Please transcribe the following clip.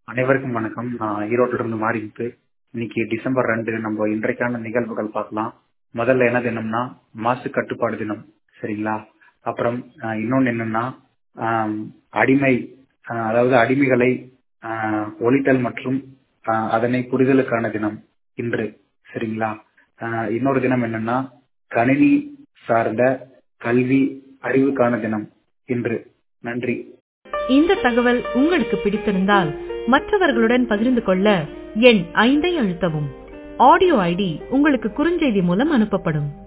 அனைவருக்கும் வணக்கம் நான் ஈரோட்டில இருந்து மாறிமுத்து இன்னைக்கு டிசம்பர் ரெண்டு நம்ம இன்றைக்கான நிகழ்வுகள் பார்க்கலாம் முதல்ல என்ன தினம்னா மாசு கட்டுப்பாடு தினம் சரிங்களா அப்புறம் அஹ், இன்னொன்னு என்னன்னா ஆம், அடிமை அஹ், அதாவது அடிமைகளை அஹ், ஒழித்தல் மற்றும் அஹ், அதனை புரிதலுக்கான தினம் இன்று சரிங்களா அஹ், இன்னொரு தினம் என்னன்னா கணினி சார்ந்த கல்வி அறிவுக்கான தினம் இன்று நன்றி இந்த தகவல் உங்களுக்கு பிடித்திருந்தால் மற்றவர்களுடன் பகிர்ந்து கொள்ள எண் ஐந்தை அழுத்தவும் ஆடியோ ஐடி உங்களுக்கு குறுஞ்செய்தி மூலம் அனுப்பப்படும்